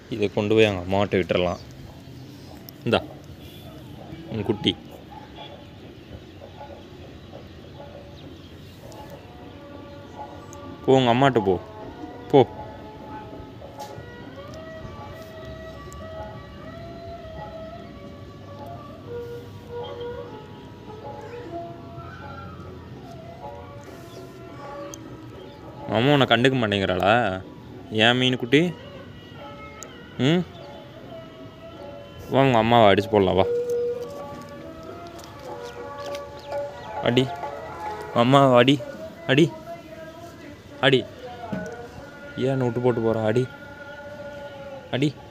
இதை கொண்டு போய் எங்கள் அம்மாட்ட விட்டுறலாம் இந்தா உன் குட்டி போ உங்கள் அம்மாட்ட போ போ அம்மா உன்னை கண்டுக்க மாட்டேங்கிறாளா ஏன் மீன் குட்டி ம் வா உங்கள் அம்மாவை அடிச்சு போடலாம் வா அடி அம்மா அடி அடி அடி ஏன் விட்டு போட்டு போகிறா அடி அடி